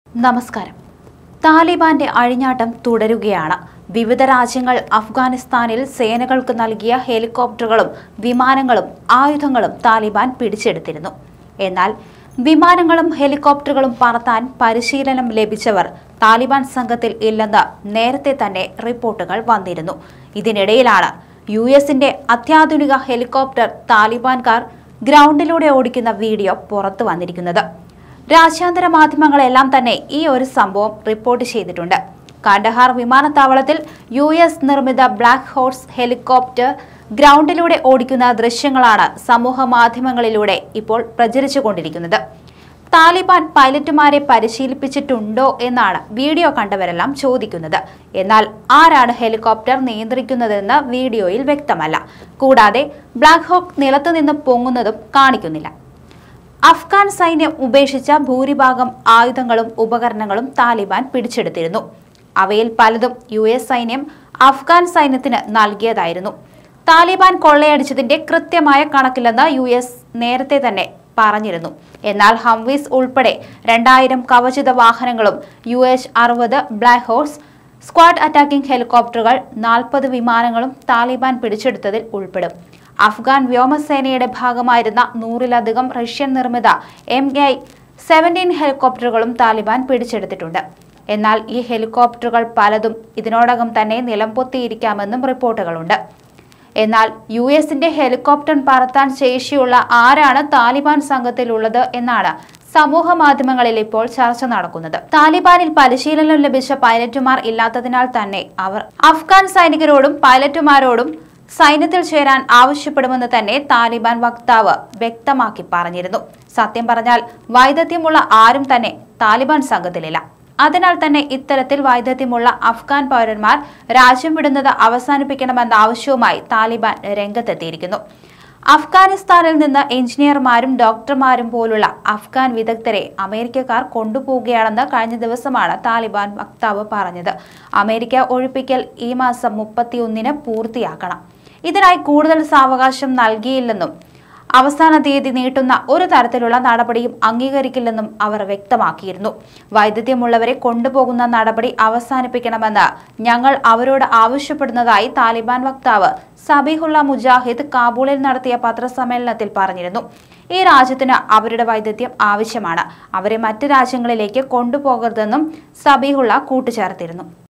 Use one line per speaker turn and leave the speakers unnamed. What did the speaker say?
നമസ്കാരം താലിബാന്റെ അഴിഞ്ഞാട്ടം തുടരുകയാണ് വിവിധ രാജ്യങ്ങൾ അഫ്ഗാനിസ്ഥാനിൽ സേനകൾക്ക് നൽകിയ ഹെലികോപ്റ്ററുകളും വിമാനങ്ങളും ആയുധങ്ങളും താലിബാൻ പിടിച്ചെടുത്തിരുന്നു എന്നാൽ വിമാനങ്ങളും ഹെലികോപ്റ്ററുകളും പറത്താൻ പരിശീലനം ലഭിച്ചവർ താലിബാൻ സംഘത്തിൽ ഇല്ലെന്ന് നേരത്തെ തന്നെ റിപ്പോർട്ടുകൾ വന്നിരുന്നു ഇതിനിടയിലാണ് യു എസിന്റെ അത്യാധുനിക ഹെലികോപ്റ്റർ താലിബാൻകാർ ഗ്രൗണ്ടിലൂടെ ഓടിക്കുന്ന വീഡിയോ പുറത്തു വന്നിരിക്കുന്നത് രാജ്യാന്തര മാധ്യമങ്ങളെല്ലാം തന്നെ ഈ ഒരു സംഭവം റിപ്പോർട്ട് ചെയ്തിട്ടുണ്ട് കാണ്ഡഹാർ വിമാനത്താവളത്തിൽ യു എസ് നിർമ്മിത ബ്ലാക്ക് ഹോഴ്സ് ഹെലികോപ്റ്റർ ഗ്രൗണ്ടിലൂടെ ഓടിക്കുന്ന ദൃശ്യങ്ങളാണ് സമൂഹ മാധ്യമങ്ങളിലൂടെ ഇപ്പോൾ പ്രചരിച്ചുകൊണ്ടിരിക്കുന്നത് താലിബാൻ പൈലറ്റുമാരെ പരിശീലിപ്പിച്ചിട്ടുണ്ടോ എന്നാണ് വീഡിയോ കണ്ടവരെല്ലാം ചോദിക്കുന്നത് എന്നാൽ ആരാണ് ഹെലികോപ്റ്റർ നിയന്ത്രിക്കുന്നതെന്ന് വീഡിയോയിൽ വ്യക്തമല്ല കൂടാതെ ബ്ലാക്ക് ഹോക്ക് നിലത്തുനിന്ന് പൊങ്ങുന്നതും കാണിക്കുന്നില്ല അഫ്ഗാൻ സൈന്യം ഉപേക്ഷിച്ച ഭൂരിഭാഗം ആയുധങ്ങളും ഉപകരണങ്ങളും താലിബാൻ പിടിച്ചെടുത്തിരുന്നു അവയിൽ പലതും യു എസ് സൈന്യം അഫ്ഗാൻ സൈന്യത്തിന് നൽകിയതായിരുന്നു താലിബാൻ കൊള്ളയടിച്ചതിന്റെ കൃത്യമായ കണക്കില്ലെന്ന് യു എസ് നേരത്തെ തന്നെ പറഞ്ഞിരുന്നു എന്നാൽ ഹംവീസ് ഉൾപ്പെടെ രണ്ടായിരം കവചിത വാഹനങ്ങളും യു എച്ച് അറുപത് ബ്ലാക്ക് ഹോഴ്സ് സ്ക്വാഡ് അറ്റാക്കിംഗ് ഹെലികോപ്റ്ററുകൾ നാൽപ്പത് വിമാനങ്ങളും താലിബാൻ പിടിച്ചെടുത്തതിൽ ഉൾപ്പെടും അഫ്ഗാൻ വ്യോമസേനയുടെ ഭാഗമായിരുന്ന നൂറിലധികം റഷ്യൻ നിർമ്മിത എം ഐ സെവൻറ്റീൻ ഹെലികോപ്റ്ററുകളും താലിബാൻ പിടിച്ചെടുത്തിട്ടുണ്ട് എന്നാൽ ഈ ഹെലികോപ്റ്ററുകൾ പലതും ഇതിനോടകം തന്നെ നിലംപൊത്തിയിരിക്കാമെന്നും റിപ്പോർട്ടുകളുണ്ട് എന്നാൽ യു എസിന്റെ ഹെലികോപ്റ്റർ പറത്താൻ ശേഷിയുള്ള ആരാണ് താലിബാൻ സംഘത്തിലുള്ളത് എന്നാണ് സമൂഹ മാധ്യമങ്ങളിൽ ഇപ്പോൾ ചർച്ച നടക്കുന്നത് താലിബാനിൽ പരിശീലനം ലഭിച്ച പൈലറ്റുമാർ ഇല്ലാത്തതിനാൽ തന്നെ അവർ അഫ്ഗാൻ സൈനികരോടും പൈലറ്റുമാരോടും സൈന്യത്തിൽ ചേരാൻ ആവശ്യപ്പെടുമെന്ന് തന്നെ താലിബാൻ വക്താവ് വ്യക്തമാക്കി പറഞ്ഞിരുന്നു സത്യം പറഞ്ഞാൽ വൈദഗ്ധ്യമുള്ള ആരും തന്നെ താലിബാൻ സംഘത്തിലില്ല അതിനാൽ തന്നെ ഇത്തരത്തിൽ വൈദഗ്ധ്യമുള്ള അഫ്ഗാൻ പൗരന്മാർ രാജ്യം വിടുന്നത് അവസാനിപ്പിക്കണമെന്ന ആവശ്യവുമായി താലിബാൻ രംഗത്തെത്തിയിരിക്കുന്നു അഫ്ഗാനിസ്ഥാനിൽ നിന്ന് എഞ്ചിനീയർമാരും ഡോക്ടർമാരും പോലുള്ള അഫ്ഗാൻ വിദഗ്ധരെ അമേരിക്കക്കാർ കൊണ്ടുപോവുകയാണെന്ന് കഴിഞ്ഞ ദിവസമാണ് താലിബാൻ വക്താവ് പറഞ്ഞത് അമേരിക്ക ഒഴിപ്പിക്കൽ ഈ മാസം മുപ്പത്തിയൊന്നിന് പൂർത്തിയാക്കണം ഇതിനായി കൂടുതൽ സാവകാശം നൽകിയില്ലെന്നും അവസാന തീയതി നീട്ടുന്ന ഒരു തരത്തിലുള്ള നടപടിയും അംഗീകരിക്കില്ലെന്നും അവർ വ്യക്തമാക്കിയിരുന്നു വൈദ്യുത്യമുള്ളവരെ കൊണ്ടുപോകുന്ന നടപടി അവസാനിപ്പിക്കണമെന്ന് ഞങ്ങൾ അവരോട് ആവശ്യപ്പെടുന്നതായി താലിബാൻ വക്താവ് സബീഹുള്ള മുജാഹിദ് കാബൂളിൽ നടത്തിയ പത്രസമ്മേളനത്തിൽ പറഞ്ഞിരുന്നു ഈ രാജ്യത്തിന് അവരുടെ വൈദ്യുത്യം ആവശ്യമാണ് അവരെ മറ്റ് രാജ്യങ്ങളിലേക്ക് കൊണ്ടുപോകരുതെന്നും സബീഹുള്ള കൂട്ടിച്ചേർത്തിരുന്നു